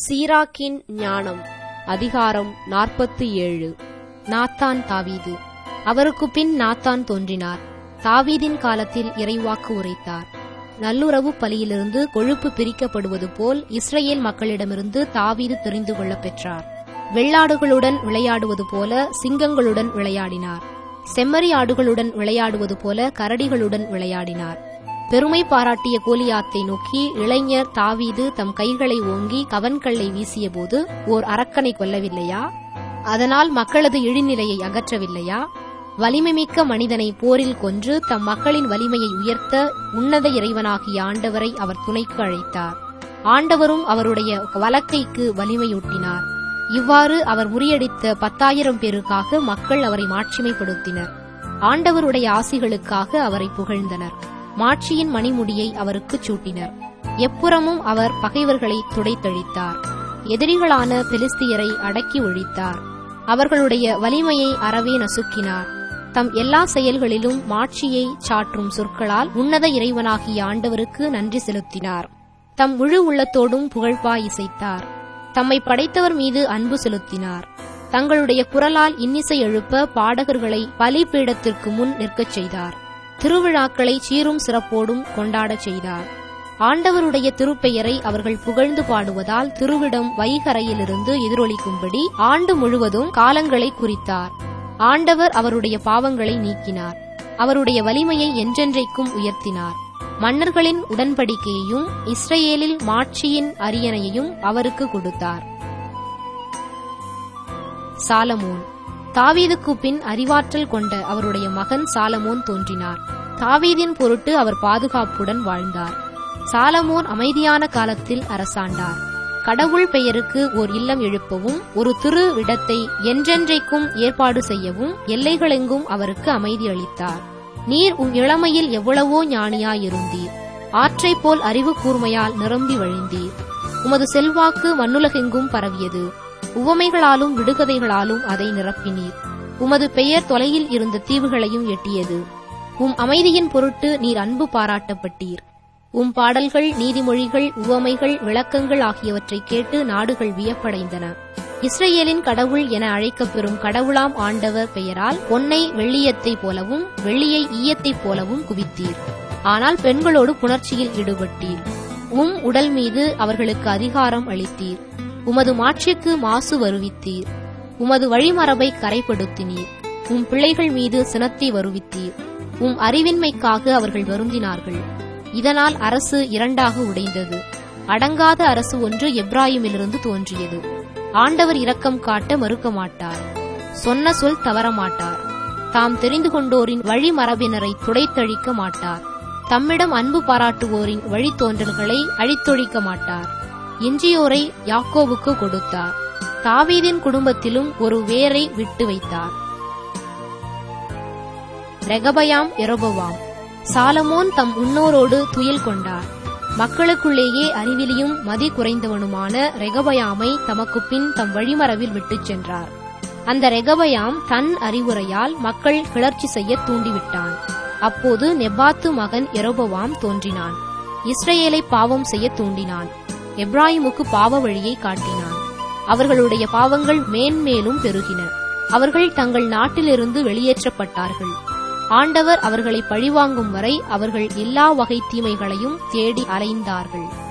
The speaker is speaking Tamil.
சீராக்கின் ஞானம் அதிகாரம் நாற்பத்தி ஏழு நாத்தான் தாவீது அவருக்கு பின் நாத்தான் தோன்றினார் தாவீதின் காலத்தில் இறைவாக்கு உரைத்தார் நல்லுறவு பலியிலிருந்து கொழுப்பு பிரிக்கப்படுவது போல் இஸ்ரேல் மக்களிடமிருந்து தாவீது தெரிந்து கொள்ளப் பெற்றார் வெள்ளாடுகளுடன் விளையாடுவது போல சிங்கங்களுடன் விளையாடினார் செம்மறி ஆடுகளுடன் விளையாடுவது போல கரடிகளுடன் விளையாடினார் பெருமை பாராட்டிய கோலியாத்தை நோக்கி இளைஞர் தாவீது தம் கைகளை ஓங்கி கவன்கல்லை வீசியபோது ஓர் அரக்கனை கொல்லவில்லையா அதனால் மக்களது இழிநிலையை அகற்றவில்லையா வலிமைமிக்க மனிதனை போரில் கொன்று தம் மக்களின் வலிமையை உயர்த்த உன்னத இறைவனாகிய ஆண்டவரை அவர் துணைக்கு அழைத்தார் ஆண்டவரும் அவருடைய வலக்கைக்கு வலிமையூட்டினார் இவ்வாறு அவர் முறியடித்த பத்தாயிரம் பேருக்காக மக்கள் அவரை மாட்சிமைப்படுத்தினர் ஆண்டவருடைய ஆசிகளுக்காக அவரை புகழ்ந்தனர் மாட்சியின் மணிமுடியை அவருக்குச் சூட்டினர் எப்புறமும் அவர் பகைவர்களை துடைத்தழித்தார் எதிரிகளான பெலிஸ்தியரை அடக்கி ஒழித்தார் அவர்களுடைய வலிமையை அறவே நசுக்கினார் தம் எல்லா செயல்களிலும் மாட்சியை சாற்றும் சொற்களால் உன்னத இறைவனாகிய ஆண்டவருக்கு நன்றி செலுத்தினார் தம் முழு உள்ளத்தோடும் புகழ்பா இசைத்தார் தம்மை படைத்தவர் மீது அன்பு செலுத்தினார் தங்களுடைய குரலால் இன்னிசை எழுப்ப பாடகர்களை பலிபீடத்திற்கு முன் நிற்கச் செய்தார் திருவிழாக்களை சீரும் சிறப்போடும் கொண்டாடச் செய்தார் ஆண்டவருடைய திருப்பெயரை அவர்கள் புகழ்ந்து பாடுவதால் திருவிடம் வைகரையிலிருந்து எதிரொலிக்கும்படி ஆண்டு முழுவதும் காலங்களை குறித்தார் ஆண்டவர் அவருடைய பாவங்களை நீக்கினார் அவருடைய வலிமையை என்றென்றைக்கும் உயர்த்தினார் மன்னர்களின் உடன்படிக்கையையும் இஸ்ரேலில் மாட்சியின் அரியணையையும் அவருக்கு கொடுத்தார் சாலமோன் தாவீதுக்கு பின் அறிவாற்றல் கொண்ட அவருடைய மகன் சாலமோன் தோன்றினார் தாவீதின் பொருட்டு அவர் பாதுகாப்புடன் வாழ்ந்தார் சாலமோன் அமைதியான காலத்தில் அரசாண்டார் கடவுள் பெயருக்கு ஓர் இல்லம் எழுப்பவும் ஒரு திரு இடத்தை என்றென்றைக்கும் ஏற்பாடு செய்யவும் எல்லைகளெங்கும் அவருக்கு அமைதி அளித்தார் நீர் உன் இளமையில் எவ்வளவோ ஞானியாயிருந்தீர் ஆற்றைப் போல் அறிவு கூர்மையால் நிரம்பி வழிந்தீர் உமது செல்வாக்கு மண்ணுலகெங்கும் பரவியது உவமைகளாலும் விடுகதைகளாலும் அதை நிரப்பினீர் உமது பெயர் தொலையில் இருந்த தீவுகளையும் எட்டியது உம் அமைதியின் பொருட்டு நீர் அன்பு பாராட்டப்பட்டீர் உம் பாடல்கள் நீதிமொழிகள் உவமைகள் விளக்கங்கள் ஆகியவற்றை கேட்டு நாடுகள் வியப்படைந்தன இஸ்ரேலின் கடவுள் என அழைக்கப்பெறும் கடவுளாம் ஆண்டவர் பெயரால் பொன்னை வெள்ளியத்தைப் போலவும் வெள்ளியை ஈயத்தைப் போலவும் குவித்தீர் ஆனால் பெண்களோடு புணர்ச்சியில் ஈடுபட்டீர் உம் உடல் மீது அவர்களுக்கு அதிகாரம் அளித்தீர் உமது மாட்சிக்கு மாசு வருவித்தீர் உமது வழிமரபை கரைப்படுத்தினீர் உம் பிள்ளைகள் மீது சினத்தை வருவித்தீர் உம் அறிவின்மைக்காக அவர்கள் வருந்தினார்கள் இதனால் அரசு இரண்டாக உடைந்தது அடங்காத அரசு ஒன்று எப்ராஹிமிலிருந்து தோன்றியது ஆண்டவர் இரக்கம் காட்ட மறுக்க மாட்டார் சொன்ன சொல் தவறமாட்டார் தாம் தெரிந்து கொண்டோரின் வழிமரபினரை துடைத்தழிக்க மாட்டார் தம்மிடம் அன்பு பாராட்டுவோரின் வழித்தோன்றல்களை அழித்தொழிக்க மாட்டார் எஞ்சியோரை யாக்கோவுக்கு கொடுத்தார் தாவீதின் குடும்பத்திலும் ஒரு வேரை விட்டு வைத்தார் ரெகபயாம் எரோபவாம் சாலமோன் தம் முன்னோரோடு துயில் கொண்டார் மக்களுக்குள்ளேயே அறிவிலியும் மதி குறைந்தவனுமான ரெகபயாமை தமக்கு பின் தம் வழிமரபில் விட்டுச் சென்றார் அந்த ரெகபயாம் தன் அறிவுரையால் மக்கள் கிளர்ச்சி செய்ய தூண்டிவிட்டான் அப்போது நெபாத்து மகன் எரோபவாம் தோன்றினான் இஸ்ரேலை பாவம் செய்ய தூண்டினான் எப்ராஹிமுக்கு பாவ வழியை காட்டினான் அவர்களுடைய பாவங்கள் மேன்மேலும் பெருகின அவர்கள் தங்கள் நாட்டிலிருந்து வெளியேற்றப்பட்டார்கள் ஆண்டவர் அவர்களை பழிவாங்கும் வரை அவர்கள் எல்லா வகை தீமைகளையும் தேடி அலைந்தார்கள்